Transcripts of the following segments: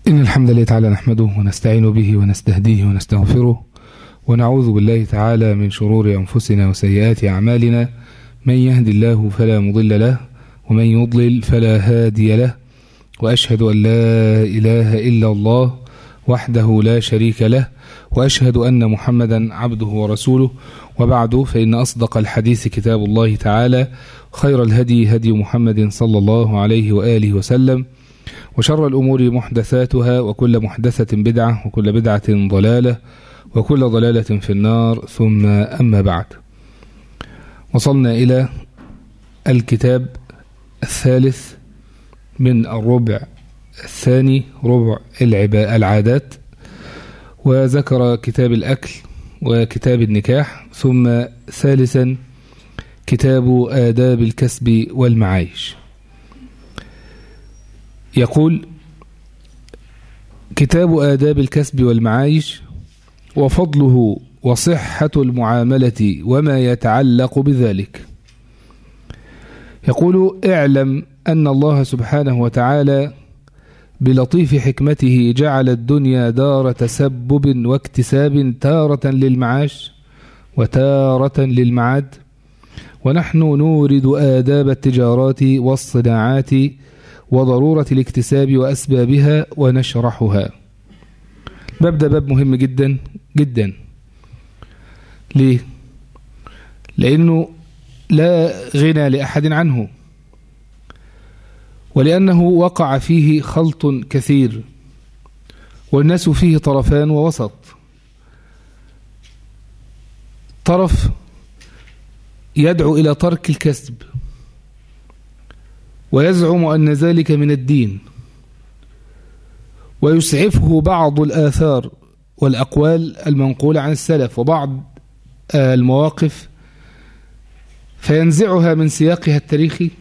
إن الحمد لله تعالى نحمده ونستعين به ونستهديه ونستغفره ونعوذ بالله تعالى من شرور أنفسنا وسيئات أعمالنا من يهد الله فلا مضل له ومن يضلل فلا هادي له وأشهد أن لا إله إلا الله وحده لا شريك له وأشهد أن محمدا عبده ورسوله وبعد فإن أصدق الحديث كتاب الله تعالى خير الهدي هدي محمد صلى الله عليه وآله وسلم وشر الأمور محدثاتها وكل محدثة بدعة وكل بدعة ضلالة وكل ضلالة في النار ثم أما بعد وصلنا إلى الكتاب الثالث من الربع الثاني ربع العادات وذكر كتاب الأكل وكتاب النكاح ثم ثالثا كتاب آداب الكسب والمعايش يقول كتاب آداب الكسب والمعايش وفضله وصحة المعاملة وما يتعلق بذلك يقول اعلم أن الله سبحانه وتعالى بلطيف حكمته جعل الدنيا دار تسبب واكتساب تارة للمعاش وتارة للمعاد ونحن نورد آداب التجارات والصناعات وضرورة الاكتساب وأسبابها ونشرحها باب ده باب مهم جدا جدا ليه؟ لأنه لا غنى لأحد عنه ولأنه وقع فيه خلط كثير والناس فيه طرفان ووسط طرف يدعو إلى ترك الكسب ويزعم أن ذلك من الدين ويسعفه بعض الآثار والأقوال المنقولة عن السلف وبعض المواقف فينزعها من سياقها التاريخي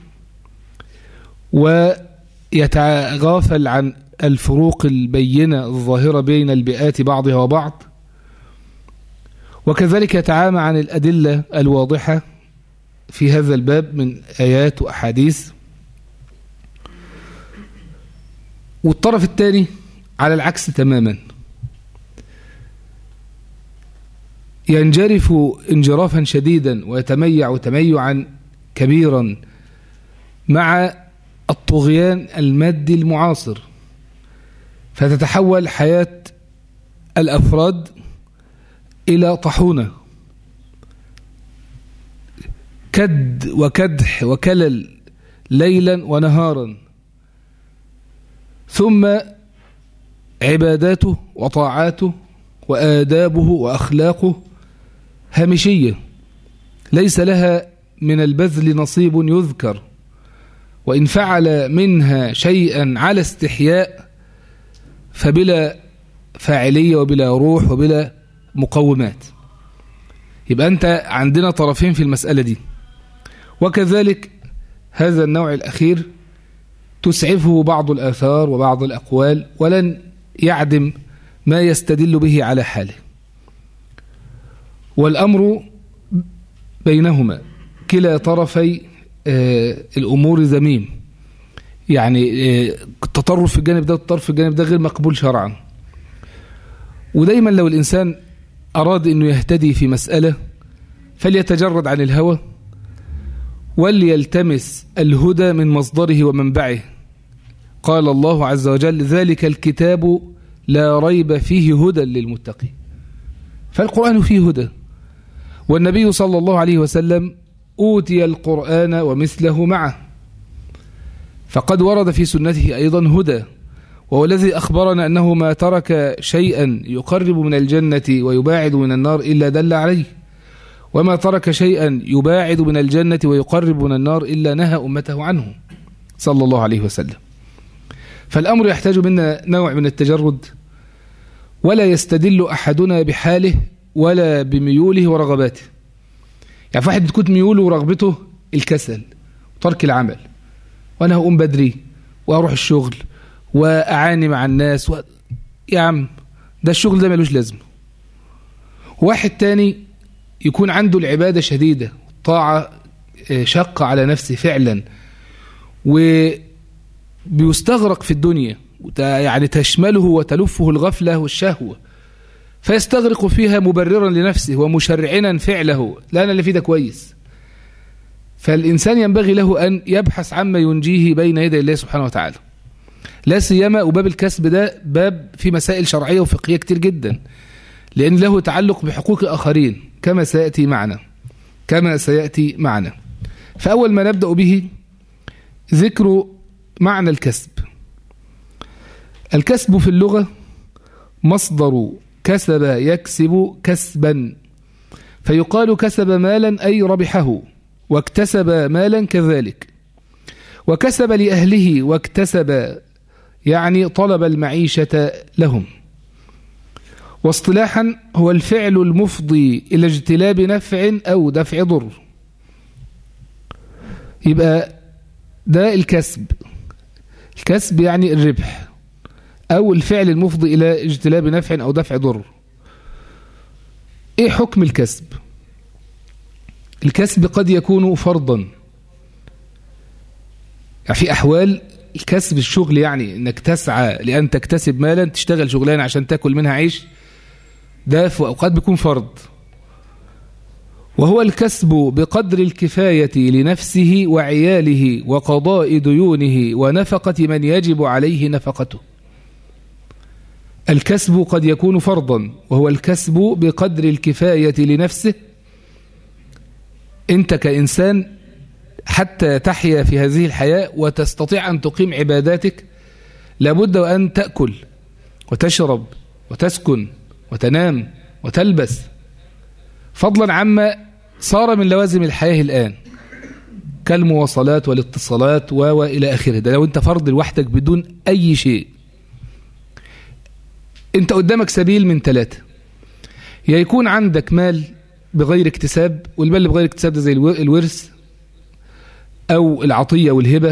ويتغافل عن الفروق البينة الظاهرة بين البيئات بعضها وبعض وكذلك يتعامى عن الأدلة الواضحة في هذا الباب من آيات وأحاديث والطرف الثاني على العكس تماما ينجرف انجرافا شديدا ويتميع تميعا كبيرا مع الطغيان المادي المعاصر فتتحول حياة الأفراد إلى طحونة كد وكدح وكلل ليلا ونهارا ثم عباداته وطاعاته وآدابه وأخلاقه هامشية ليس لها من البذل نصيب يذكر وإن فعل منها شيئا على استحياء فبلا فاعلية وبلا روح وبلا مقومات يبقى أنت عندنا طرفين في المسألة دي وكذلك هذا النوع الأخير تسعفه بعض الآثار وبعض الأقوال ولن يعدم ما يستدل به على حاله والأمر بينهما كلا طرفي الأمور ذميم يعني التطرف في الجانب ده والتطرف في الجانب ده غير مقبول شرعا ودايما لو الإنسان أراد أنه يهتدي في مسألة فليتجرد عن الهوى وليلتمس الهدى من مصدره ومنبعه قال الله عز وجل ذلك الكتاب لا ريب فيه هدى للمتقين فالقرآن فيه هدى والنبي صلى الله عليه وسلم أوتي القرآن ومثله معه فقد ورد في سنته أيضا هدى وهو الذي أخبرنا أنه ما ترك شيئا يقرب من الجنة ويباعد من النار إلا دل عليه وما ترك شيئا يباعد من الجنة ويقرب من النار إلا نهى أمته عنه صلى الله عليه وسلم فالأمر يحتاج منا نوع من التجرد ولا يستدل أحدنا بحاله ولا بميوله ورغباته يعني في واحد بتكون ميوله ورغبته الكسل وترك العمل وأنا هقوم بدري وأروح الشغل وأعاني مع الناس و... يا عم ده الشغل ده ملوش لازمه واحد تاني يكون عنده العبادة شديدة طاعة شق على نفسه فعلا وبيستغرق في الدنيا يعني تشمله وتلفه الغفلة والشهوة فيستغرق فيها مبررا لنفسه ومشرعنا فعله لا أنا اللي في ده كويس فالإنسان ينبغي له أن يبحث عما ينجيه بين يدي الله سبحانه وتعالى لا سيما وباب الكسب ده باب في مسائل شرعية وفقهية كتير جدا لأن له تعلق بحقوق الآخرين كما سيأتي معنا كما سيأتي معنا فأول ما نبدأ به ذكر معنى الكسب الكسب في اللغة مصدر كسب يكسب كسبا فيقال كسب مالا أي ربحه واكتسب مالا كذلك وكسب لأهله واكتسب يعني طلب المعيشة لهم واصطلاحا هو الفعل المفضي إلى اجتلاب نفع أو دفع ضر يبقى ده الكسب الكسب يعني الربح أو الفعل المفضي إلى اجتلاب نفع أو دفع ضر إيه حكم الكسب الكسب قد يكون فرضا يعني في أحوال الكسب الشغل يعني انك تسعى لأن تكتسب مالا تشتغل شغلانة عشان تاكل منها عيش ده في أوقات بيكون فرض وهو الكسب بقدر الكفاية لنفسه وعياله وقضاء ديونه ونفقة من يجب عليه نفقته الكسب قد يكون فرضا وهو الكسب بقدر الكفاية لنفسه أنت كإنسان حتى تحيا في هذه الحياة وتستطيع أن تقيم عباداتك لابد وأن تأكل وتشرب وتسكن وتنام وتلبس فضلا عما صار من لوازم الحياة الآن كالمواصلات والاتصالات وإلى آخره ده لو أنت فرض لوحدك بدون أي شيء أنت قدامك سبيل من ثلاثة يا يكون عندك مال بغير اكتساب والمال اللي بغير اكتساب ده زي الورث أو العطية والهبة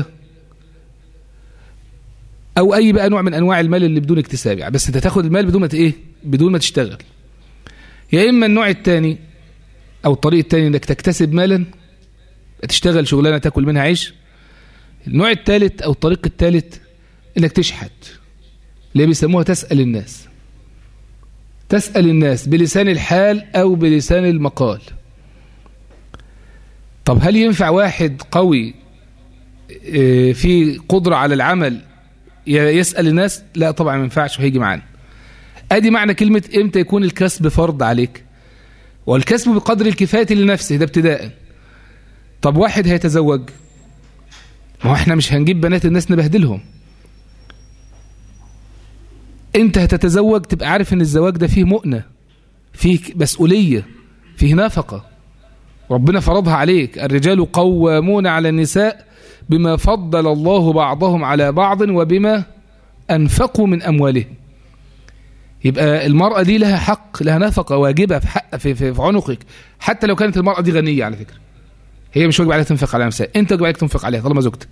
أو أي بقى نوع من أنواع المال اللي بدون اكتساب يعني بس أنت تاخد المال بدون ما إيه بدون ما تشتغل يا إما النوع الثاني أو الطريق الثاني إنك تكتسب مالا تشتغل شغلانة تاكل منها عيش النوع الثالث أو الطريق الثالث إنك تشحت اللي بيسموها تسأل الناس تسأل الناس بلسان الحال أو بلسان المقال طب هل ينفع واحد قوي في قدرة على العمل يسأل الناس لا طبعا ما ينفعش وهيجي معانا ادي معنى كلمة امتى يكون الكسب فرض عليك والكسب بقدر الكفاية لنفسه ده ابتداء طب واحد هيتزوج ما هو احنا مش هنجيب بنات الناس نبهدلهم انت هتتزوج تبقى عارف ان الزواج ده فيه مؤنة فيه مسؤولية فيه نفقة ربنا فرضها عليك الرجال قوامون على النساء بما فضل الله بعضهم على بعض وبما أنفقوا من أموالهم يبقى المرأة دي لها حق لها نفقة واجبة في حق في, في, في عنقك حتى لو كانت المرأة دي غنية على فكرة هي مش واجب عليها تنفق على نفسها انت واجب عليك تنفق عليها طالما زوجتك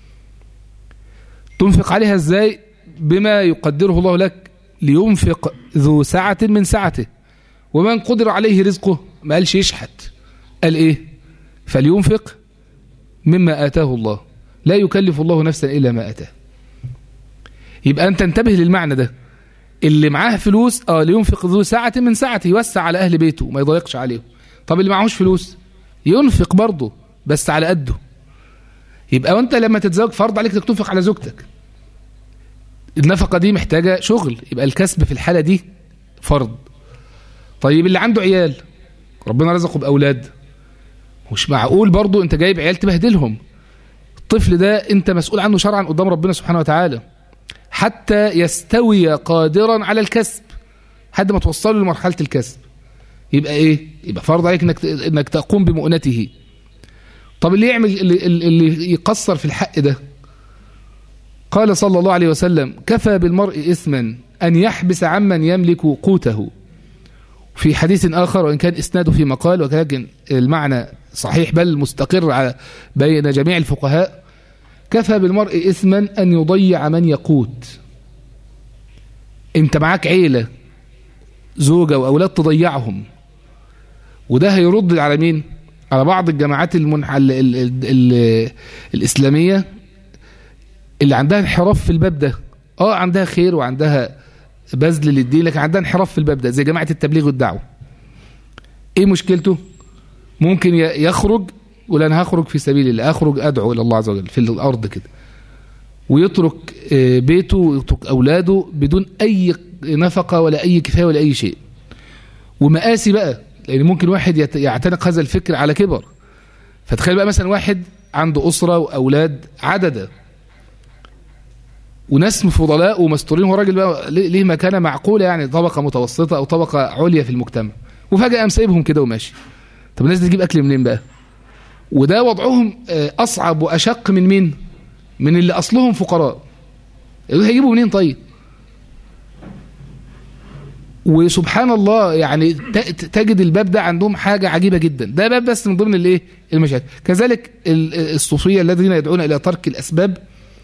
تنفق عليها ازاي بما يقدره الله لك لينفق ذو سعة من سعته ومن قدر عليه رزقه ما قالش يشحت قال ايه فلينفق مما آتاه الله لا يكلف الله نفسا إلا ما آتاه يبقى أنت انتبه للمعنى ده اللي معاه فلوس اه لينفق ذو ساعة من ساعته يوسع على أهل بيته ما يضيقش عليهم طب اللي معهوش فلوس ينفق برضه بس على قده يبقى وانت لما تتزوج فرض عليك انك تنفق على زوجتك النفقة دي محتاجة شغل يبقى الكسب في الحالة دي فرض طيب اللي عنده عيال ربنا رزقه بأولاد مش معقول برضه انت جايب عيال تبهدلهم الطفل ده انت مسؤول عنه شرعا قدام ربنا سبحانه وتعالى حتى يستوي قادرا على الكسب حد ما توصله لمرحلة الكسب يبقى ايه يبقى فرض عليك انك انك تقوم بمؤنته طب اللي يعمل اللي, اللي يقصر في الحق ده قال صلى الله عليه وسلم كفى بالمرء إثما أن يحبس عمن يملك قوته في حديث آخر وإن كان إسناده في مقال ولكن المعنى صحيح بل مستقر على بين جميع الفقهاء كفى بالمرء إثما أن يضيع من يقوت انت معاك عيلة زوجة وأولاد تضيعهم وده هيرد على مين على بعض الجماعات المنح... ال... ال... ال... ال... الإسلامية اللي عندها انحراف في الباب ده اه عندها خير وعندها بذل للدين لكن عندها انحراف في الباب ده زي جماعه التبليغ والدعوه ايه مشكلته ممكن يخرج ولا انا هخرج في سبيل الله اخرج ادعو الى الله عز وجل في الارض كده ويترك بيته ويترك اولاده بدون اي نفقه ولا اي كفايه ولا اي شيء ومآسي بقى لان ممكن واحد يعتنق هذا الفكر على كبر فتخيل بقى مثلا واحد عنده اسره واولاد عددا وناس فضلاء ومستورين هو راجل بقى ليه مكانه معقوله يعني طبقه متوسطه او طبقه عليا في المجتمع وفجاه قام سايبهم كده وماشي طب الناس دي تجيب اكل منين بقى وده وضعهم اصعب واشق من مين من اللي اصلهم فقراء هيجيبوا منين طيب وسبحان الله يعني تجد الباب ده عندهم حاجة عجيبة جدا ده باب بس من ضمن الايه المشاكل كذلك الصوفية الذين يدعون إلى ترك الأسباب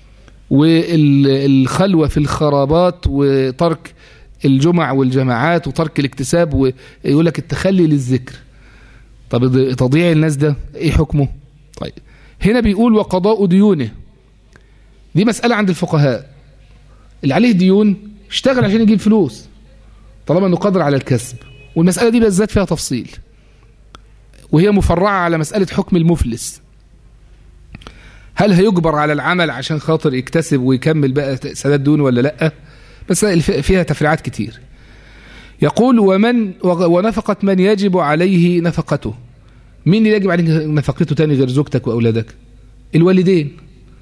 والخلوة في الخرابات وترك الجمع والجماعات وترك الاكتساب ويقول لك التخلي للذكر طب تضييع الناس ده ايه حكمه طيب هنا بيقول وقضاء ديونه دي مسألة عند الفقهاء اللي عليه ديون اشتغل عشان يجيب فلوس طالما انه قادر على الكسب والمسألة دي بالذات فيها تفصيل وهي مفرعة على مسألة حكم المفلس هل هيجبر على العمل عشان خاطر يكتسب ويكمل بقى سداد دون ولا لا بس فيها تفريعات كتير يقول ومن ونفقة من يجب عليه نفقته مين اللي يجب عليه نفقته تاني غير زوجتك وأولادك الوالدين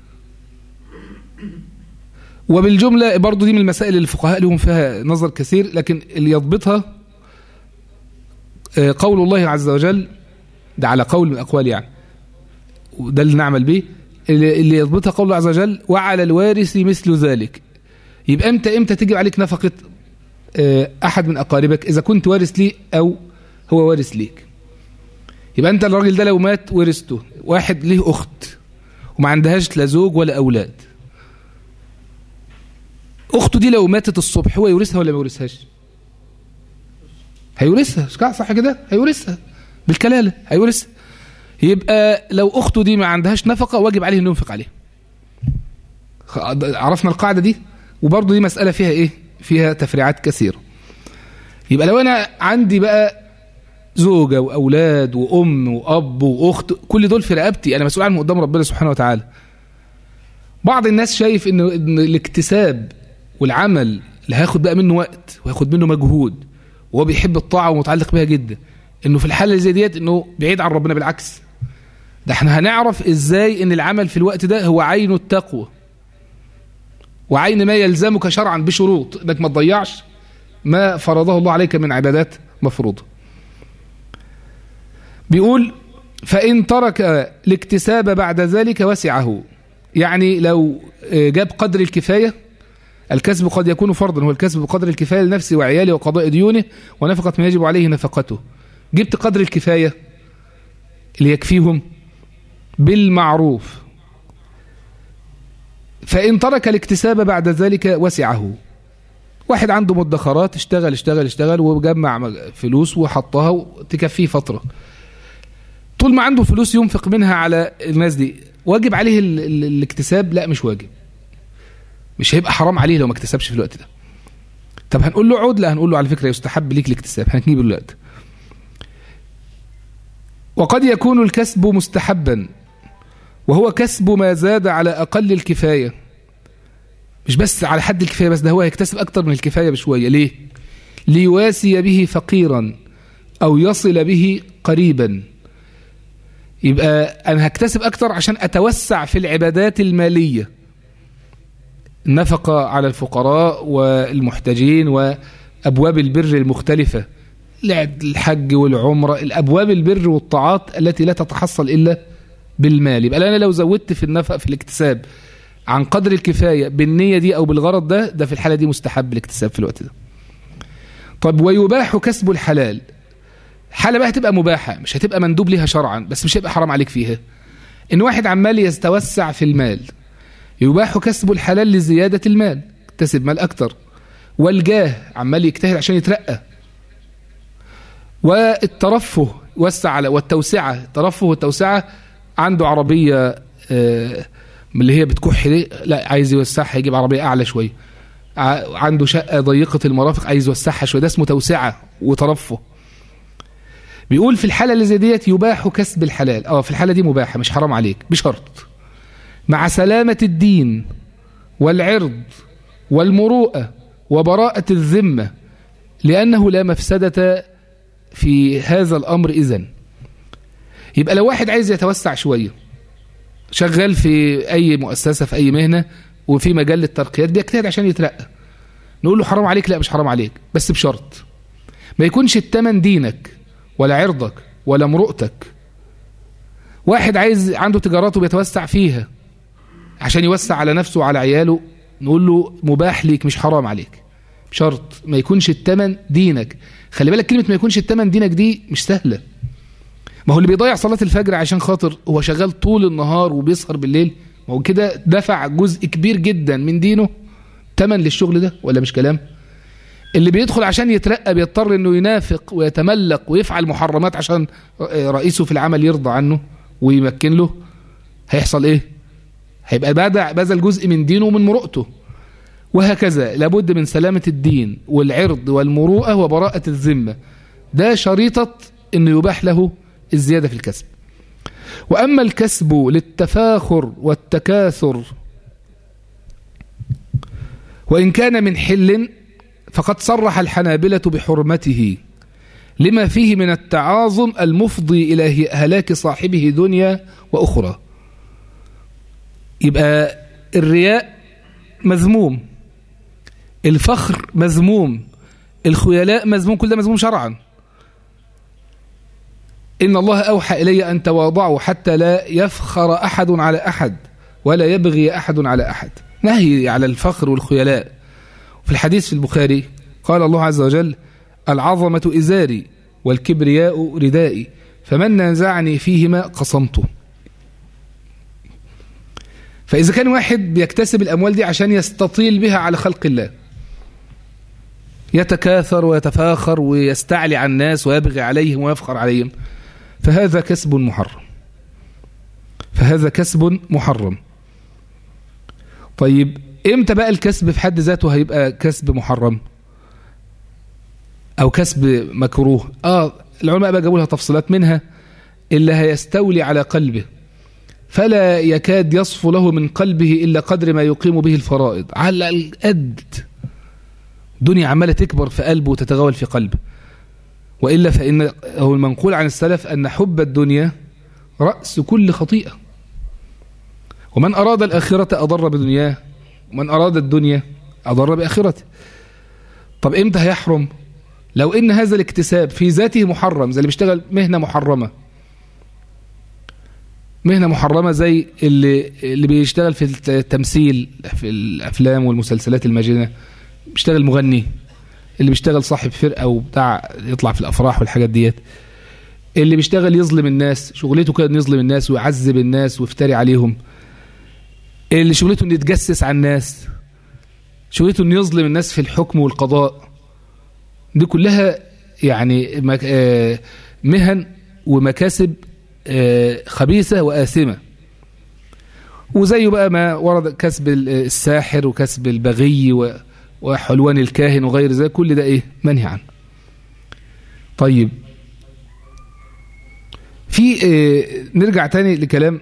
وبالجملة برضو دي من المسائل اللي الفقهاء لهم فيها نظر كثير لكن اللي يضبطها قول الله عز وجل ده على قول من الأقوال يعني وده اللي نعمل به اللي يضبطها قول الله عز وجل وعلى الوارث مثل ذلك يبقى امتى امتى تجب عليك نفقة أحد من أقاربك إذا كنت وارث لي أو هو وارث ليك يبقى أنت الراجل ده لو مات ورثته واحد ليه أخت وما عندهاش لا زوج ولا أولاد أخته دي لو ماتت الصبح هو يورثها ولا ما يورثهاش هيورثها صح كده هيورثها بالكلالة هيورثها يبقى لو أخته دي ما عندهاش نفقة واجب عليه أنه ينفق عليها عرفنا القاعدة دي وبرضه دي مسألة فيها إيه فيها تفريعات كثيرة يبقى لو أنا عندي بقى زوجة وأولاد وأم وأب وأخت كل دول في رقبتي أنا مسؤول عنهم قدام ربنا سبحانه وتعالى بعض الناس شايف إن, إن الاكتساب والعمل اللي هياخد بقى منه وقت وهياخد منه مجهود وهو بيحب الطاعة ومتعلق بها جدا إنه في الحالة اللي زي ديت إنه بعيد عن ربنا بالعكس ده احنا هنعرف إزاي إن العمل في الوقت ده هو عين التقوى وعين ما يلزمك شرعا بشروط انك ما تضيعش ما فرضه الله عليك من عبادات مفروضة بيقول فإن ترك الاكتساب بعد ذلك وسعه يعني لو جاب قدر الكفاية الكسب قد يكون فرضا هو الكسب بقدر الكفاية لنفسه وعياله وقضاء ديونه ونفقة ما يجب عليه نفقته جبت قدر الكفاية اللي يكفيهم بالمعروف فإن ترك الاكتساب بعد ذلك وسعه واحد عنده مدخرات اشتغل اشتغل اشتغل وجمع فلوس وحطها وتكفيه فترة طول ما عنده فلوس ينفق منها على الناس دي واجب عليه ال ال الاكتساب لا مش واجب مش هيبقى حرام عليه لو ما اكتسبش في الوقت ده طب هنقول له عود لا هنقول له على فكرة يستحب ليك الاكتساب هنجيب الوقت وقد يكون الكسب مستحبا وهو كسب ما زاد على أقل الكفاية مش بس على حد الكفاية بس ده هو هيكتسب أكتر من الكفاية بشوية ليه؟ ليواسي به فقيرا أو يصل به قريبا يبقى أنا هكتسب أكتر عشان أتوسع في العبادات المالية النفقة على الفقراء والمحتاجين وأبواب البر المختلفة الحج والعمرة الأبواب البر والطاعات التي لا تتحصل إلا بالمال يبقى أنا لو زودت في النفق في الاكتساب عن قدر الكفاية بالنية دي أو بالغرض ده ده في الحالة دي مستحب الاكتساب في الوقت ده طب ويباح كسب الحلال حالة بقى هتبقى مباحة مش هتبقى مندوب ليها شرعا بس مش هيبقى حرام عليك فيها إن واحد عمال يستوسع في المال يباح كسب الحلال لزيادة المال اكتسب مال أكتر والجاه عمال يجتهد عشان يترقى والترفه وسع على والتوسعة الترفه والتوسعة عنده عربية آه من اللي هي بتكح دي لا عايز يوسعها يجيب عربية أعلى شوية عنده شقة ضيقة المرافق عايز يوسعها شوية ده اسمه توسعة وترفه بيقول في الحالة اللي زي ديت يباح كسب الحلال اه في الحالة دي مباحة مش حرام عليك بشرط مع سلامة الدين والعرض والمروءة وبراءة الذمة لأنه لا مفسدة في هذا الأمر إذن يبقى لو واحد عايز يتوسع شوية شغال في أي مؤسسة في أي مهنة وفي مجال للترقيات بيجتهد عشان يترقى نقول له حرام عليك لا مش حرام عليك بس بشرط ما يكونش التمن دينك ولا عرضك ولا مرؤتك واحد عايز عنده تجاراته بيتوسع فيها عشان يوسع على نفسه وعلى عياله نقول له مباح ليك مش حرام عليك بشرط ما يكونش التمن دينك خلي بالك كلمة ما يكونش التمن دينك دي مش سهلة ما هو اللي بيضيع صلاة الفجر عشان خاطر هو شغال طول النهار وبيسهر بالليل ما هو كده دفع جزء كبير جدا من دينه تمن للشغل ده ولا مش كلام اللي بيدخل عشان يترقى بيضطر انه ينافق ويتملق ويفعل محرمات عشان رئيسه في العمل يرضى عنه ويمكن له هيحصل ايه هيبقى بدع بذل جزء من دينه ومن مرؤته وهكذا لابد من سلامة الدين والعرض والمروءة وبراءة الذمة ده شريطة انه يباح له الزيادة في الكسب وأما الكسب للتفاخر والتكاثر وإن كان من حل فقد صرح الحنابلة بحرمته لما فيه من التعاظم المفضي إلى هلاك صاحبه دنيا وأخرى يبقى الرياء مذموم الفخر مذموم الخيلاء مذموم كل ده مذموم شرعا إن الله أوحى إلي أن تواضعوا حتى لا يفخر أحد على أحد ولا يبغي أحد على أحد نهي على الفخر والخيلاء في الحديث في البخاري قال الله عز وجل العظمة إزاري والكبرياء ردائي فمن نازعني فيهما قصمته فإذا كان واحد بيكتسب الأموال دي عشان يستطيل بها على خلق الله يتكاثر ويتفاخر ويستعلي على الناس ويبغي عليهم ويفخر عليهم فهذا كسب محرم فهذا كسب محرم طيب امتى بقى الكسب في حد ذاته هيبقى كسب محرم او كسب مكروه اه العلماء بقى جابوا لها تفصيلات منها اللي هيستولي على قلبه فلا يكاد يصفو له من قلبه إلا قدر ما يقيم به الفرائض على القد دنيا عمالة تكبر في قلبه وتتغول في قلبه وإلا فإن هو المنقول عن السلف أن حب الدنيا رأس كل خطيئة ومن أراد الآخرة أضر بدنياه ومن أراد الدنيا أضر بآخرته طب إمتى هيحرم لو إن هذا الاكتساب في ذاته محرم زي اللي بيشتغل مهنة محرمة مهنة محرمة زي اللي, اللي بيشتغل في التمثيل في الأفلام والمسلسلات الماجنة بيشتغل مغني اللي بيشتغل صاحب فرقة وبتاع يطلع في الأفراح والحاجات ديت اللي بيشتغل يظلم الناس شغلته كده يظلم الناس ويعذب الناس ويفتري عليهم اللي شغلته انه يتجسس على الناس شغلته انه يظلم الناس في الحكم والقضاء دي كلها يعني مهن ومكاسب خبيثة وآثمة وزيه بقى ما ورد كسب الساحر وكسب البغي وحلوان الكاهن وغير ذلك كل ده ايه منهي عنه طيب في اه نرجع تاني لكلام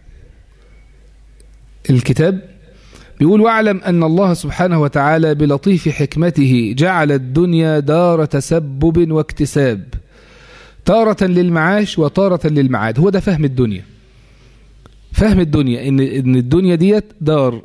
الكتاب بيقول واعلم أن الله سبحانه وتعالى بلطيف حكمته جعل الدنيا دار تسبب واكتساب تارة للمعاش وتارة للمعاد هو ده فهم الدنيا فهم الدنيا إن, إن الدنيا ديت دار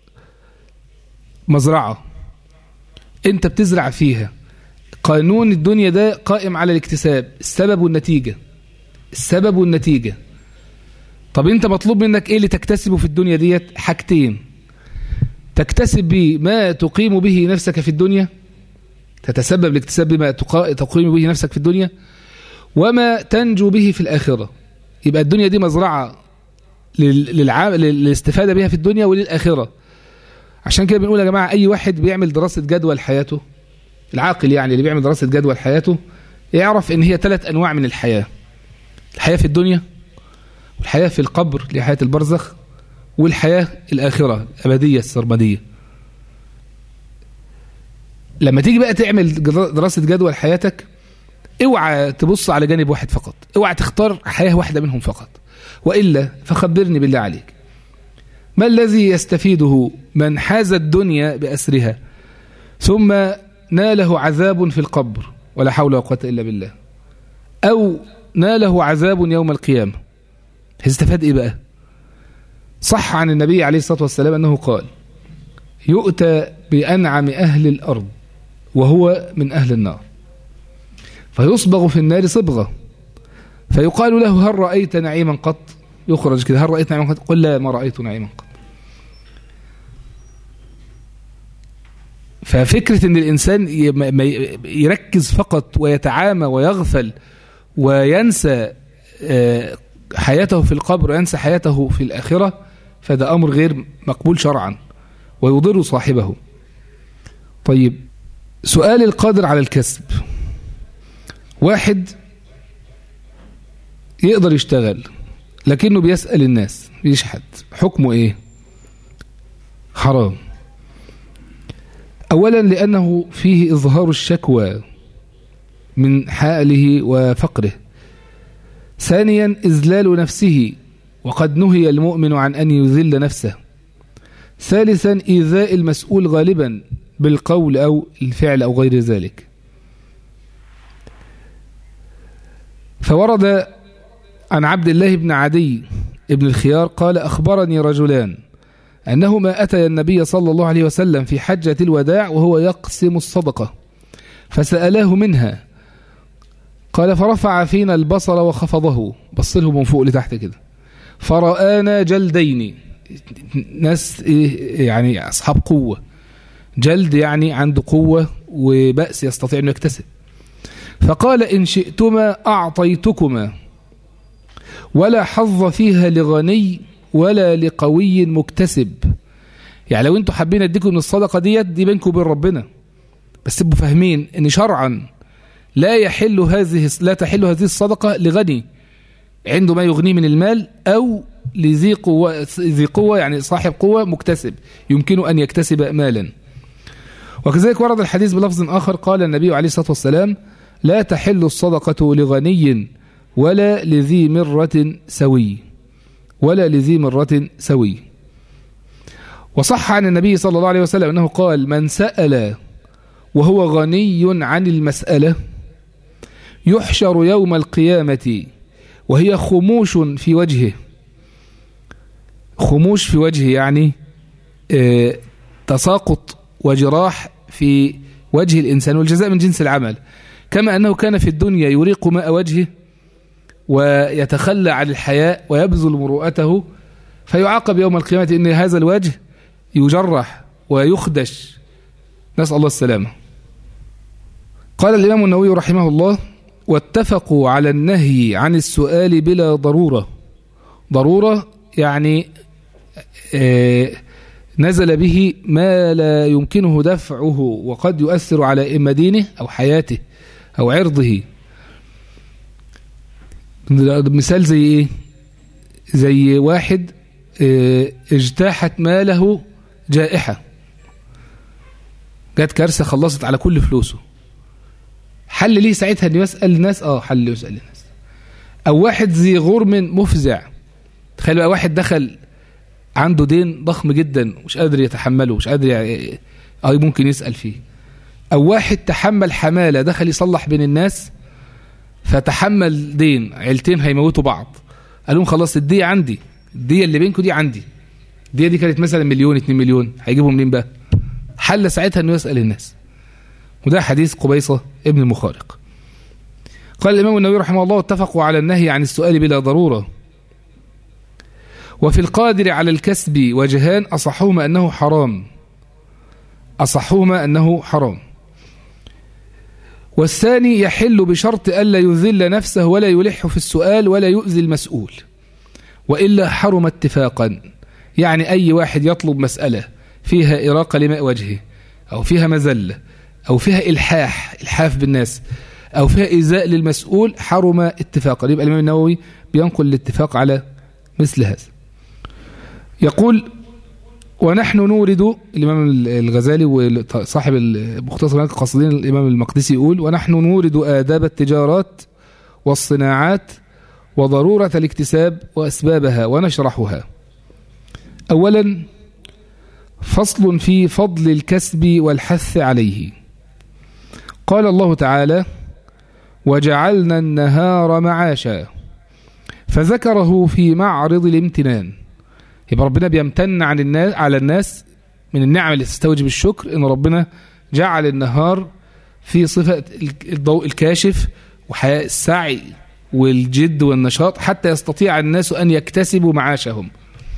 مزرعة انت بتزرع فيها قانون الدنيا ده قائم على الاكتساب السبب والنتيجة السبب والنتيجة طب انت مطلوب منك ايه اللي تكتسبه في الدنيا ديت حاجتين تكتسب به ما تقيم به نفسك في الدنيا تتسبب لاكتساب بما تقيم به نفسك في الدنيا وما تنجو به في الآخرة يبقى الدنيا دي مزرعة للعام... للاستفادة بها في الدنيا وللآخرة عشان كده بنقول يا جماعة أي واحد بيعمل دراسة جدوى لحياته العاقل يعني اللي بيعمل دراسة جدوى لحياته يعرف ان هي ثلاث أنواع من الحياة الحياة في الدنيا والحياة في القبر اللي حياة البرزخ والحياة الآخرة الأبدية السرمدية لما تيجي بقى تعمل دراسة جدوى لحياتك اوعى تبص على جانب واحد فقط اوعى تختار حياة واحدة منهم فقط وإلا فخبرني بالله عليك ما الذي يستفيده من حاز الدنيا بأسرها ثم ناله عذاب في القبر ولا حول ولا قوة إلا بالله أو ناله عذاب يوم القيامة هيستفاد إيه بقى صح عن النبي عليه الصلاة والسلام أنه قال يؤتى بأنعم أهل الأرض وهو من أهل النار فيصبغ في النار صبغة فيقال له هل رأيت نعيما قط يخرج كده هل رأيت نعيما قط قل لا ما رأيت نعيما قط ففكرة ان الانسان يركز فقط ويتعامى ويغفل وينسى حياته في القبر وينسى حياته في الآخرة فده أمر غير مقبول شرعا ويضر صاحبه طيب سؤال القادر على الكسب واحد يقدر يشتغل لكنه بيسأل الناس يشحت حكمه ايه حرام اولا لانه فيه اظهار الشكوى من حاله وفقره ثانيا إذلال نفسه وقد نهي المؤمن عن أن يذل نفسه ثالثا إيذاء المسؤول غالبا بالقول أو الفعل أو غير ذلك فورد عن عبد الله بن عدي ابن الخيار قال أخبرني رجلان أنهما أتي النبي صلى الله عليه وسلم في حجة الوداع وهو يقسم الصدقة فسألاه منها قال فرفع فينا البصر وخفضه بص له من فوق لتحت كده فرآنا جلدين ناس يعني أصحاب قوة جلد يعني عنده قوة وبأس يستطيع أن يكتسب فقال إن شئتما أعطيتكما ولا حظ فيها لغني ولا لقوي مكتسب يعني لو انتوا حابين اديكم من الصدقة ديت دي بينكم وبين ربنا بس تبقوا فاهمين ان شرعا لا يحل هذه لا تحل هذه الصدقة لغني عنده ما يغنيه من المال أو لذي قوة, ذي قوة يعني صاحب قوة مكتسب يمكن أن يكتسب مالا وكذلك ورد الحديث بلفظ آخر قال النبي عليه الصلاة والسلام لا تحل الصدقة لغني ولا لذي مرة سوي ولا لذي مرة سوي وصح عن النبي صلى الله عليه وسلم أنه قال من سأل وهو غني عن المسألة يحشر يوم القيامة وهي خموش في وجهه خموش في وجهه يعني اه تساقط وجراح في وجه الإنسان والجزاء من جنس العمل كما أنه كان في الدنيا يريق ماء وجهه ويتخلى عن الحياء ويبذل مروءته فيعاقب يوم القيامة أن هذا الوجه يجرح ويخدش نسأل الله السلامة قال الإمام النووي رحمه الله واتفقوا على النهي عن السؤال بلا ضرورة ضرورة يعني نزل به ما لا يمكنه دفعه وقد يؤثر على إما دينه أو حياته أو عرضه مثال زي إيه زي واحد اجتاحت ماله جائحة جت كارثة خلصت على كل فلوسه حل ليه ساعتها انه يسأل الناس اه حل يسأل الناس او واحد ذي غرم مفزع تخيل بقى واحد دخل عنده دين ضخم جدا مش قادر يتحمله مش قادر يعني اه ممكن يسأل فيه او واحد تحمل حمالة دخل يصلح بين الناس فتحمل دين عيلتين هيموتوا بعض قال لهم خلاص الدية عندي الدية اللي بينكم دي عندي الدية دي كانت مثلا مليون اتنين مليون هيجيبهم منين بقى حل ساعتها انه يسأل الناس وده حديث قبيصة ابن المخارق قال الإمام النووي رحمه الله اتفقوا على النهي عن السؤال بلا ضرورة وفي القادر على الكسب وجهان أصحهما أنه حرام أصحهما أنه حرام والثاني يحل بشرط ألا يذل نفسه ولا يلح في السؤال ولا يؤذي المسؤول وإلا حرم اتفاقا يعني أي واحد يطلب مسألة فيها إراقة لماء وجهه أو فيها مزلة أو فيها إلحاح إلحاف بالناس أو فيها إيذاء للمسؤول حرم اتفاقا يبقى الإمام النووي بينقل الاتفاق على مثل هذا يقول ونحن نورد الإمام الغزالي وصاحب المختصر القصدين الإمام المقدسي يقول ونحن نورد آداب التجارات والصناعات وضرورة الاكتساب وأسبابها ونشرحها أولا فصل في فضل الكسب والحث عليه قال الله تعالى وجعلنا النهار معاشا فذكره في معرض الامتنان يبقى ربنا بيمتن عن الناس على الناس من النعم اللي تستوجب الشكر ان ربنا جعل النهار في صفة الضوء الكاشف وحياء السعي والجد والنشاط حتى يستطيع الناس أن يكتسبوا معاشهم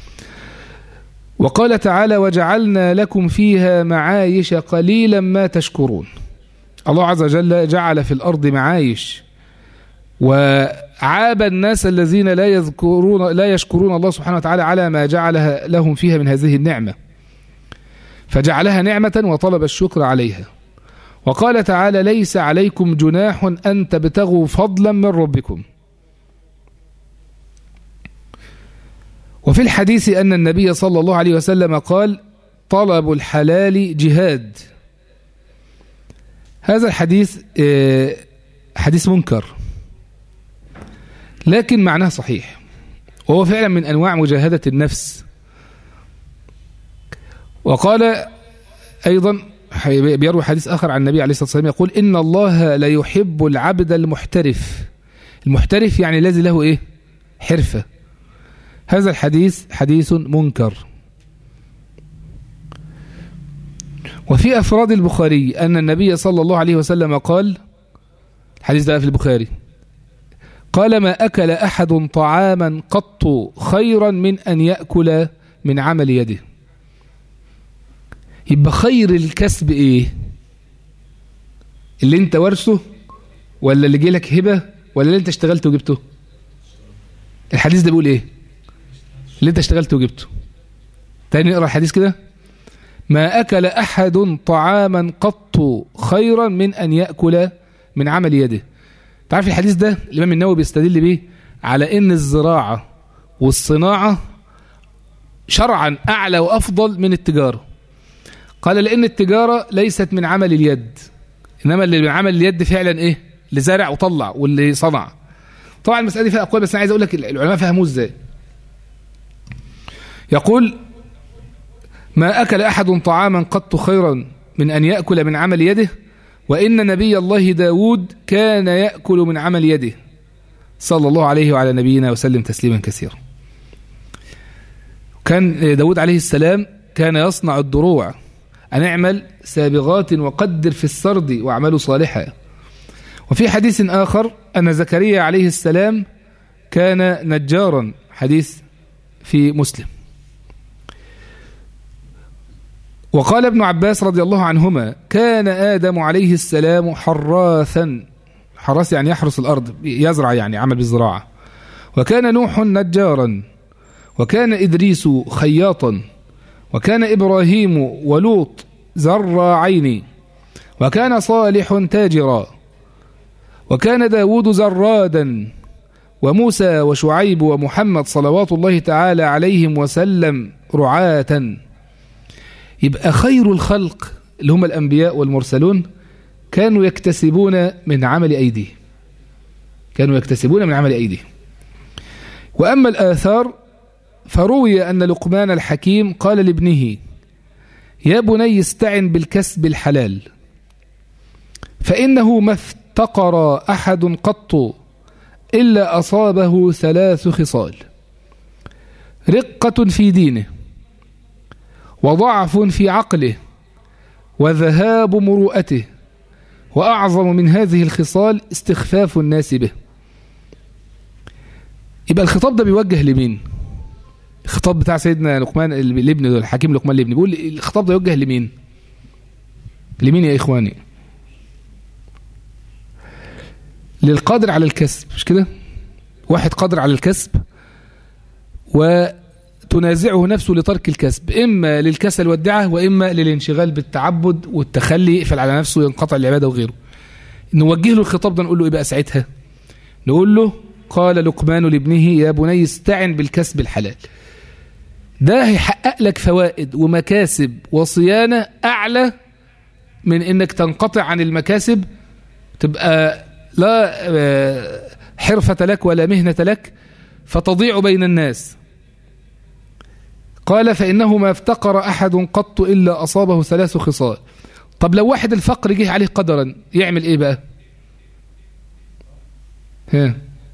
وقال تعالى وجعلنا لكم فيها معايش قليلا ما تشكرون الله عز وجل جعل في الأرض معايش وعاب الناس الذين لا يذكرون لا يشكرون الله سبحانه وتعالى على ما جعلها لهم فيها من هذه النعمة فجعلها نعمة وطلب الشكر عليها وقال تعالى ليس عليكم جناح أن تبتغوا فضلا من ربكم وفي الحديث أن النبي صلى الله عليه وسلم قال طلب الحلال جهاد هذا الحديث حديث منكر لكن معناه صحيح وهو فعلا من أنواع مجاهدة النفس وقال أيضا بيروي حديث آخر عن النبي عليه الصلاة والسلام يقول إن الله لا يحب العبد المحترف المحترف يعني الذي له إيه حرفة هذا الحديث حديث منكر وفي أفراد البخاري أن النبي صلى الله عليه وسلم قال الحديث ده في البخاري قال ما أكل أحد طعاما قط خيرا من أن يأكل من عمل يده يبقى خير الكسب إيه اللي انت ورثه ولا اللي جيلك هبة ولا اللي انت اشتغلته وجبته الحديث ده بيقول ايه اللي انت اشتغلته وجبته تاني نقرا الحديث كده ما أكل أحد طعاما قط خيرا من أن يأكل من عمل يده تعرف الحديث ده الإمام النووي بيستدل بيه على إن الزراعة والصناعة شرعا أعلى وأفضل من التجارة قال لأن التجارة ليست من عمل اليد إنما اللي من عمل اليد فعلا إيه اللي زارع وطلع واللي صنع طبعا المسألة دي فيها أقوال بس أنا عايز أقول لك العلماء فهموه إزاي يقول ما أكل أحد طعاما قط خيرا من أن يأكل من عمل يده وإن نبي الله داود كان يأكل من عمل يده صلى الله عليه وعلى نبينا وسلم تسليما كثيرا كان داود عليه السلام كان يصنع الدروع أن اعمل سابغات وقدر في السرد واعملوا صالحا وفي حديث آخر أن زكريا عليه السلام كان نجارا حديث في مسلم وقال ابن عباس رضي الله عنهما كان آدم عليه السلام حراثا حراث يعني يحرس الأرض يزرع يعني عمل بالزراعة وكان نوح نجارا وكان إدريس خياطا وكان إبراهيم ولوط زراعين وكان صالح تاجرا وكان داود زرادا وموسى وشعيب ومحمد صلوات الله تعالى عليهم وسلم رعاة يبقى خير الخلق اللي هم الأنبياء والمرسلون كانوا يكتسبون من عمل أيديه كانوا يكتسبون من عمل أيديه وأما الآثار فروي أن لقمان الحكيم قال لابنه يا بني استعن بالكسب الحلال فإنه ما افتقر أحد قط إلا أصابه ثلاث خصال رقة في دينه وضعف في عقله وذهاب مروءته وأعظم من هذه الخصال استخفاف الناس به يبقى الخطاب ده بيوجه لمين الخطاب بتاع سيدنا لقمان الابن الحكيم لقمان الابن بيقول الخطاب ده يوجه لمين لمين يا إخواني للقادر على الكسب مش كده واحد قادر على الكسب وتنازعه نفسه لترك الكسب إما للكسل والدعة وإما للانشغال بالتعبد والتخلي يقفل على نفسه وينقطع العبادة وغيره نوجه له الخطاب ده نقول له إيه بقى ساعتها نقول له قال لقمان لابنه يا بني استعن بالكسب الحلال ده هيحقق لك فوائد ومكاسب وصيانة أعلى من إنك تنقطع عن المكاسب تبقى لا آه، حرفة لك ولا مهنة لك فتضيع بين الناس قال فإنه ما افتقر أحد قط إلا أصابه ثلاث خصال طب لو واحد الفقر جه عليه قدرا يعمل إيه بقى ها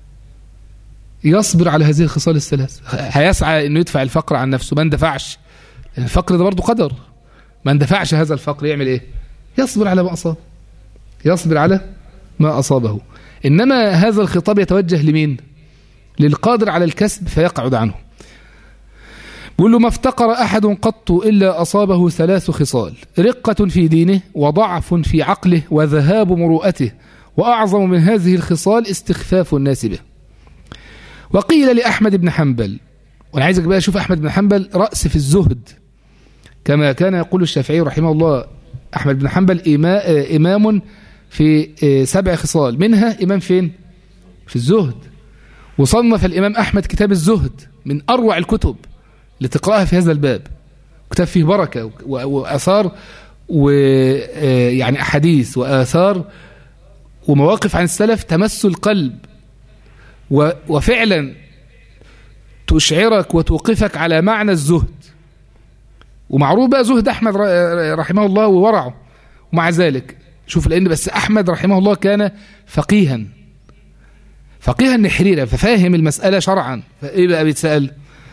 يصبر على هذه الخصال الثلاث هيسعى انه يدفع الفقر عن نفسه ما اندفعش الفقر ده برضه قدر ما اندفعش هذا الفقر يعمل ايه يصبر على ما اصاب يصبر على ما اصابه انما هذا الخطاب يتوجه لمين للقادر على الكسب فيقعد عنه بيقول له ما افتقر احد قط الا اصابه ثلاث خصال رقه في دينه وضعف في عقله وذهاب مروءته واعظم من هذه الخصال استخفاف الناس به وقيل لأحمد بن حنبل وأنا عايزك بقى أشوف أحمد بن حنبل رأس في الزهد كما كان يقول الشافعي رحمه الله أحمد بن حنبل إمام في سبع خصال منها إمام فين في الزهد وصنف الإمام أحمد كتاب الزهد من أروع الكتب اللي تقرأها في هذا الباب كتاب فيه بركة وأثار ويعني أحاديث وآثار ومواقف عن السلف تمس القلب وفعلا تشعرك وتوقفك على معنى الزهد ومعروف بقى زهد أحمد رحمه الله وورعه ومع ذلك شوف لأن بس أحمد رحمه الله كان فقيها فقيها نحريرا ففاهم المسألة شرعا فإيه بقى بيتسأل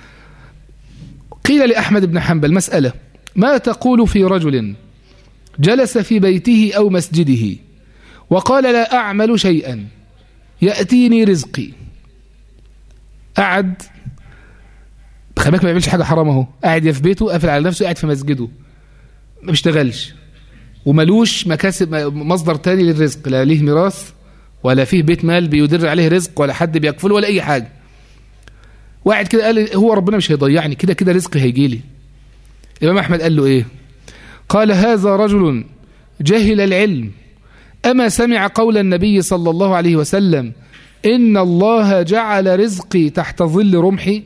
قيل لأحمد بن حنبل مسألة ما تقول في رجل جلس في بيته أو مسجده وقال لا أعمل شيئا يأتيني رزقي قعد خلي بالك ما بيعملش حاجه حرام اهو قاعد يا في بيته قافل على نفسه قاعد في مسجده ما بيشتغلش وملوش مكاسب مصدر تاني للرزق لا ليه ميراث ولا فيه بيت مال بيدر عليه رزق ولا حد بيكفله ولا اي حاجه واحد كده قال هو ربنا مش هيضيعني كده كده رزقي هيجي لي الامام احمد قال له ايه قال هذا رجل جهل العلم اما سمع قول النبي صلى الله عليه وسلم إن الله جعل رزقي تحت ظل رمحي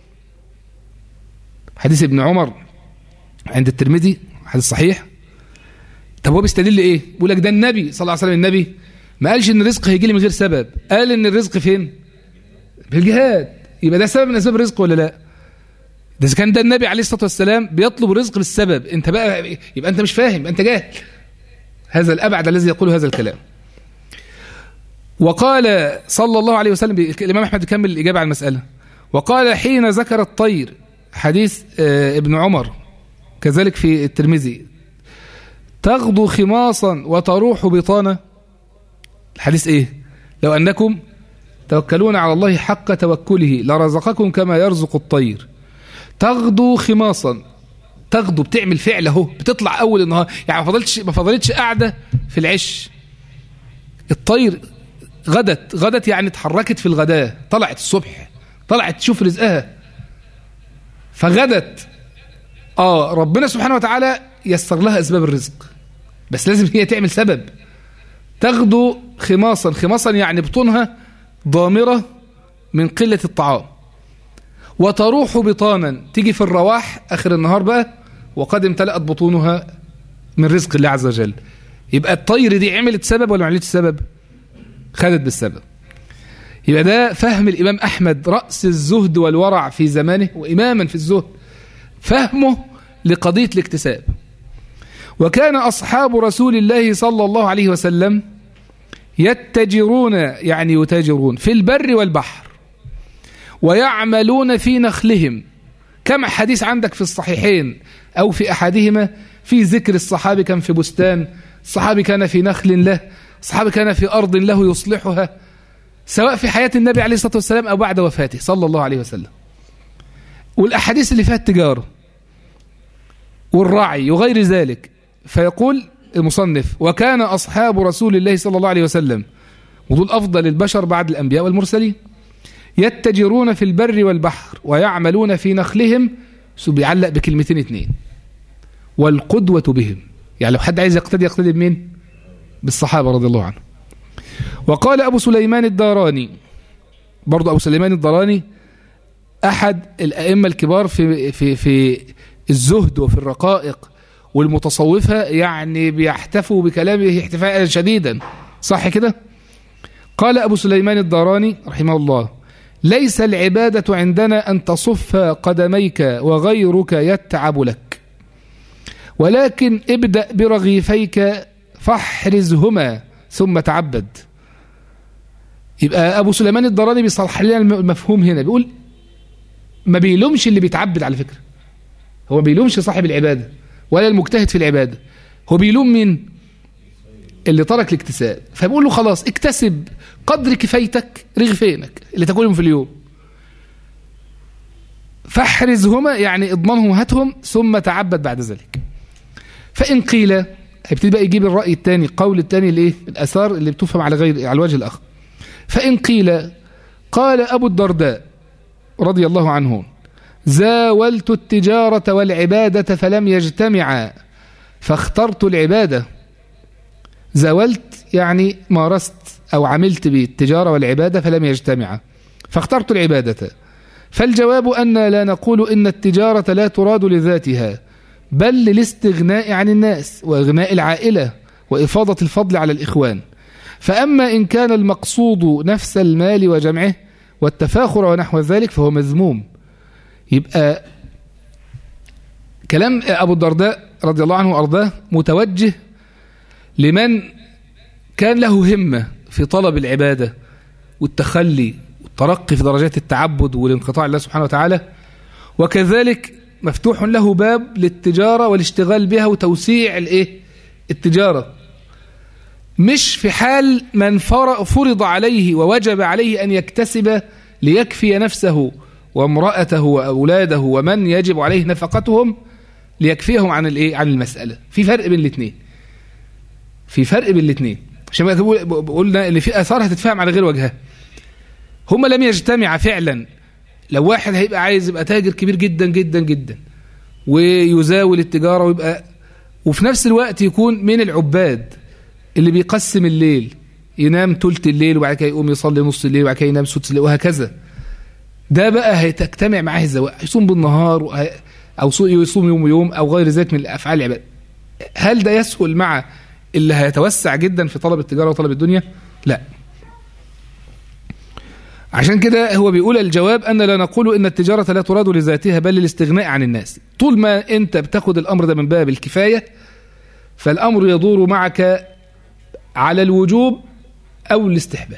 حديث ابن عمر عند الترمذي حديث صحيح طب هو بيستدل ايه بيقول لك ده النبي صلى الله عليه وسلم النبي ما قالش ان الرزق هيجي لي من غير سبب قال ان الرزق فين في الجهاد يبقى ده سبب من اسباب الرزق ولا لا ده كان ده النبي عليه الصلاه والسلام بيطلب الرزق بالسبب انت بقى يبقى انت مش فاهم انت جاهل هذا الابعد الذي يقول هذا الكلام وقال صلى الله عليه وسلم الإمام أحمد يكمل الإجابة على المسألة وقال حين ذكر الطير حديث ابن عمر كذلك في الترمذي تغدو خماصا وتروح بطانا الحديث ايه لو أنكم توكلون على الله حق توكله لرزقكم كما يرزق الطير تغدو خماصا تغدو بتعمل فعل اهو بتطلع اول النهار يعني ما فضلتش ما فضلتش قاعده في العش الطير غدت غدت يعني اتحركت في الغداء طلعت الصبح طلعت تشوف رزقها فغدت اه ربنا سبحانه وتعالى يسر لها اسباب الرزق بس لازم هي تعمل سبب تغدو خماصا خماصا يعني بطونها ضامرة من قلة الطعام وتروح بطانا تيجي في الرواح آخر النهار بقى وقد امتلأت بطونها من رزق الله عز وجل يبقى الطير دي عملت سبب ولا ما عملتش سبب خدت بالسبب يبقى ده فهم الإمام أحمد رأس الزهد والورع في زمانه وإماما في الزهد فهمه لقضية الاكتساب وكان أصحاب رسول الله صلى الله عليه وسلم يتجرون يعني يتاجرون في البر والبحر ويعملون في نخلهم كما حديث عندك في الصحيحين أو في أحدهما في ذكر الصحابي كان في بستان الصحابي كان في نخل له الصحابي كان في أرض له يصلحها سواء في حياة النبي عليه الصلاة والسلام أو بعد وفاته صلى الله عليه وسلم والأحاديث اللي فيها التجارة والرعي وغير ذلك فيقول المصنف وكان أصحاب رسول الله صلى الله عليه وسلم ودول أفضل البشر بعد الأنبياء والمرسلين يتجرون في البر والبحر ويعملون في نخلهم بيعلق بكلمتين اتنين والقدوة بهم يعني لو حد عايز يقتدي يقتدي بمين بالصحابة رضي الله عنهم وقال أبو سليمان الداراني برضو أبو سليمان الداراني أحد الأئمة الكبار في, في, في الزهد وفي الرقائق والمتصوفة يعني بيحتفوا بكلامه احتفاء شديدا صح كده قال أبو سليمان الداراني رحمه الله ليس العبادة عندنا أن تصف قدميك وغيرك يتعب لك ولكن ابدأ برغيفيك فاحرزهما ثم تعبد يبقى أبو سليمان الدراني بيصلح لنا المفهوم هنا بيقول ما بيلومش اللي بيتعبد على فكرة هو ما بيلومش صاحب العبادة ولا المجتهد في العبادة هو بيلوم مين اللي ترك الاكتساب فبيقول له خلاص اكتسب قدر كفايتك رغفينك اللي تاكلهم في اليوم فاحرزهما يعني اضمنهم هاتهم ثم تعبد بعد ذلك فإن قيل هيبتدي بقى يجيب الرأي الثاني القول الثاني الايه الأثار اللي بتفهم على غير على الوجه الآخر فإن قيل قال أبو الدرداء رضي الله عنه زاولت التجارة والعبادة فلم يجتمعا فاخترت العبادة زاولت يعني مارست أو عملت بالتجارة والعبادة فلم يجتمعا فاخترت العبادة فالجواب أن لا نقول إن التجارة لا تراد لذاتها بل للاستغناء عن الناس وإغناء العائلة وإفاضة الفضل على الإخوان فأما إن كان المقصود نفس المال وجمعه والتفاخر ونحو ذلك فهو مذموم يبقى كلام أبو الدرداء رضي الله عنه وأرضاه متوجه لمن كان له همة في طلب العبادة والتخلي والترقي في درجات التعبد والانقطاع لله سبحانه وتعالى وكذلك مفتوح له باب للتجارة والاشتغال بها وتوسيع الايه التجارة مش في حال من فرض عليه ووجب عليه أن يكتسب ليكفي نفسه وامرأته وأولاده ومن يجب عليه نفقتهم ليكفيهم عن الايه عن المسألة في فرق بين الاثنين في فرق بين الاثنين عشان قلنا ان في اثار هتتفهم على غير وجهها هم لم يجتمع فعلا لو واحد هيبقى عايز يبقى تاجر كبير جدا جدا جدا ويزاول التجارة ويبقى وفي نفس الوقت يكون من العباد اللي بيقسم الليل ينام تلت الليل وبعد كده يقوم يصلي نص الليل وبعد كده ينام سدس الليل وهكذا ده بقى هيتجتمع معاه الزواج يصوم بالنهار وهي او يصوم يوم ويوم او غير ذلك من الافعال العباد هل ده يسهل مع اللي هيتوسع جدا في طلب التجاره وطلب الدنيا لا عشان كده هو بيقول الجواب أن لا نقول إن التجارة لا تراد لذاتها بل للاستغناء عن الناس طول ما أنت بتاخد الأمر ده من باب الكفاية فالأمر يدور معك على الوجوب أو الاستحباب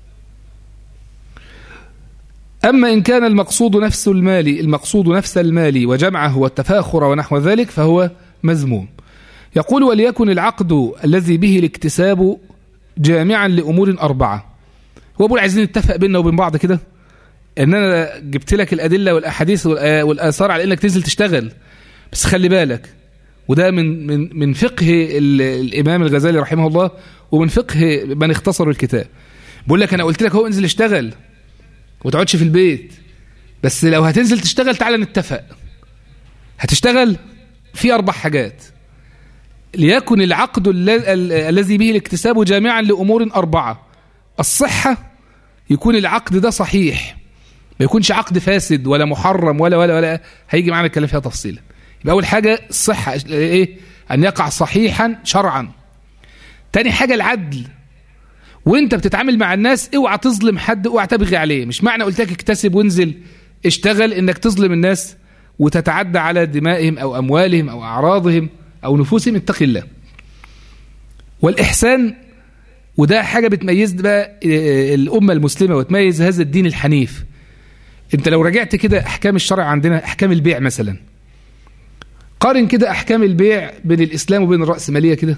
أما إن كان المقصود نفس المال المقصود نفس المال وجمعه والتفاخر ونحو ذلك فهو مذموم يقول وليكن العقد الذي به الاكتساب جامعا لأمور أربعة هو بيقول عايزين نتفق بيننا وبين بعض كده ان انا جبت لك الادله والاحاديث والاثار على انك تنزل تشتغل بس خلي بالك وده من من من فقه الامام الغزالي رحمه الله ومن فقه من اختصروا الكتاب بيقول لك انا قلت لك هو انزل اشتغل وما تقعدش في البيت بس لو هتنزل تشتغل تعالى نتفق هتشتغل في اربع حاجات ليكن العقد الذي به الاكتساب جامعا لامور اربعه الصحه يكون العقد ده صحيح ما يكونش عقد فاسد ولا محرم ولا ولا ولا هيجي معانا الكلام فيها تفصيلا يبقى اول حاجه الصحه ايه ان يقع صحيحا شرعا تاني حاجه العدل وانت بتتعامل مع الناس اوعى تظلم حد اوعى تبغي عليه مش معنى قلت لك اكتسب وانزل اشتغل انك تظلم الناس وتتعدى على دمائهم او اموالهم او اعراضهم او نفوسهم اتق الله والاحسان وده حاجة بتميز بقى الأمة المسلمة وتميز هذا الدين الحنيف انت لو رجعت كده أحكام الشرع عندنا أحكام البيع مثلا قارن كده أحكام البيع بين الإسلام وبين الرأسمالية كده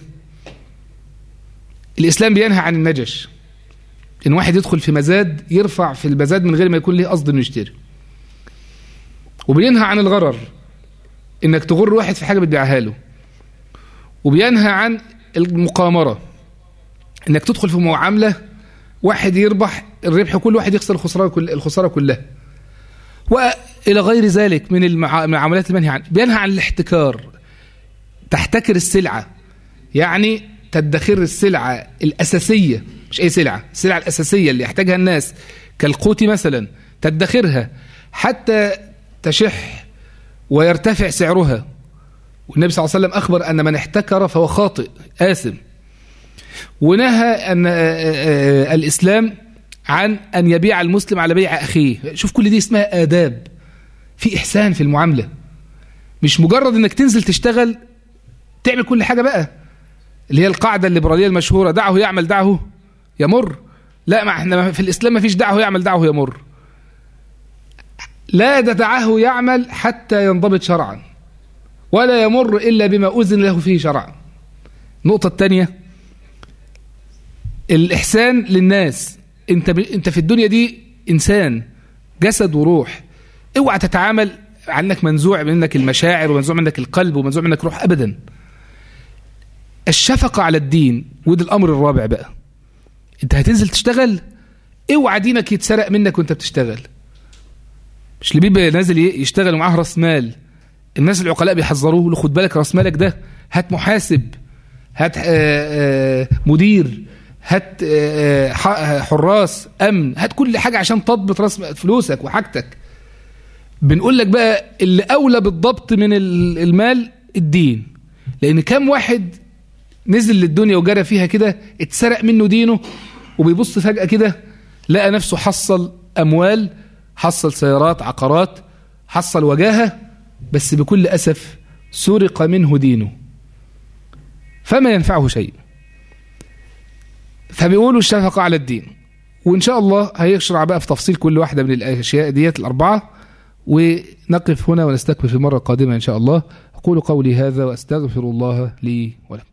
الإسلام بينهى عن النجش إن واحد يدخل في مزاد يرفع في المزاد من غير ما يكون له قصد إنه يشتري وبينهى عن الغرر إنك تغر واحد في حاجة بتبيعها له وبينهى عن المقامرة انك تدخل في معامله واحد يربح الربح كل واحد يخسر الخساره كل الخساره كلها والى غير ذلك من المعاملات المنهي عنها بينهى عن الاحتكار تحتكر السلعه يعني تدخر السلعه الاساسيه مش اي سلعه السلعه الاساسيه اللي يحتاجها الناس كالقوت مثلا تدخرها حتى تشح ويرتفع سعرها والنبي صلى الله عليه وسلم أخبر أن من احتكر فهو خاطئ آثم ونهى أن الإسلام عن أن يبيع المسلم على بيع أخيه شوف كل دي اسمها آداب في إحسان في المعاملة مش مجرد أنك تنزل تشتغل تعمل كل حاجة بقى اللي هي القاعدة الليبرالية المشهورة دعه يعمل دعه يمر لا ما احنا في الإسلام ما فيش دعه يعمل دعه يمر لا دعه يعمل حتى ينضبط شرعا ولا يمر إلا بما أذن له فيه شرعا النقطة الثانية الإحسان للناس انت ب... انت في الدنيا دي انسان جسد وروح اوعى تتعامل عنك منزوع منك المشاعر ومنزوع منك القلب ومنزوع منك روح ابدا الشفقة على الدين وده الامر الرابع بقى انت هتنزل تشتغل اوعى دينك يتسرق منك وانت بتشتغل مش اللي بيبقى نازل يشتغل ومعاه راس مال الناس العقلاء بيحذروه له خد بالك راس مالك ده هات محاسب هات مدير هات حراس امن هات كل حاجه عشان تضبط راس فلوسك وحاجتك بنقول لك بقى اللي اولى بالضبط من المال الدين لان كم واحد نزل للدنيا وجرى فيها كده اتسرق منه دينه وبيبص فجاه كده لقى نفسه حصل اموال حصل سيارات عقارات حصل وجاهه بس بكل اسف سرق منه دينه فما ينفعه شيء فبيقولوا الشفقة على الدين وإن شاء الله هيشرع بقى في تفصيل كل واحدة من الأشياء ديت الأربعة ونقف هنا ونستكمل في المرة القادمة إن شاء الله أقول قولي هذا وأستغفر الله لي ولكم